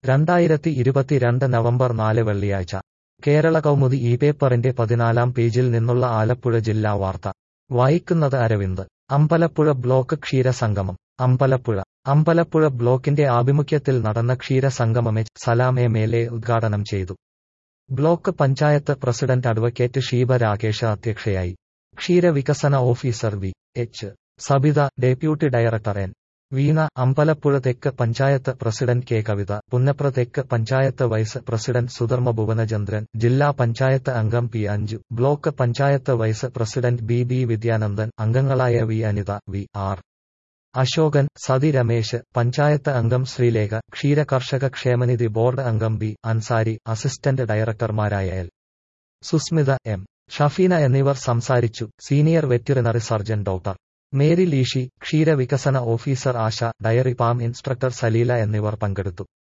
രണ്ടായിരത്തി ഇരുപത്തിരണ്ട് നവംബർ നാല് വെള്ളിയാഴ്ച കേരള കൗമുദി ഈ പേപ്പറിന്റെ പതിനാലാം പേജിൽ നിന്നുള്ള ആലപ്പുഴ ജില്ലാ വാർത്ത വായിക്കുന്നത് അരവിന്ദ് അമ്പലപ്പുഴ ബ്ലോക്ക് ക്ഷീരസംഗമം അമ്പലപ്പുഴ അമ്പലപ്പുഴ ബ്ലോക്കിന്റെ ആഭിമുഖ്യത്തിൽ നടന്ന ക്ഷീരസംഗമം H Salam M L A ഉദ്ഘാടനം ചെയ്തു block panchayat president advocate Sheeba Rakesh അധ്യക്ഷയായി ക്ഷീരവികസന officer V H Sabitha deputy director N Veena Ambalappuzha തെക്ക് പഞ്ചായത്ത് പ്രസിഡന്റ് കെ കവിത പുന്നപ്ര തെക്ക് പഞ്ചായത്ത് വൈസ് പ്രസിഡന്റ് സുധർമ്മ ഭുവനചന്ദ്രൻ ജില്ലാ പഞ്ചായത്ത് അംഗം P Anju block panchayat vice president B B Vidyanandan അംഗങ്ങളായ V Anitha V R Ashokan Sathi Ramesh panchayat അംഗം ശ്രീലേഖ ക്ഷീരകർഷക ക്ഷേമനിധി ബോർഡ് അംഗം ബി അൻസാരി അസിസ്റ്റന്റ് ഡയറക്ടർമാരായ എൽ സുസ്മിത എം ഷഫീന എന്നിവർ സംസാരിച്ചു senior veterinary surgeon doctor Mary Leeshi ക്ഷീരവികസന officer Asha dairy farm instructor Saleela എന്നിവർ പങ്കെടുത്തു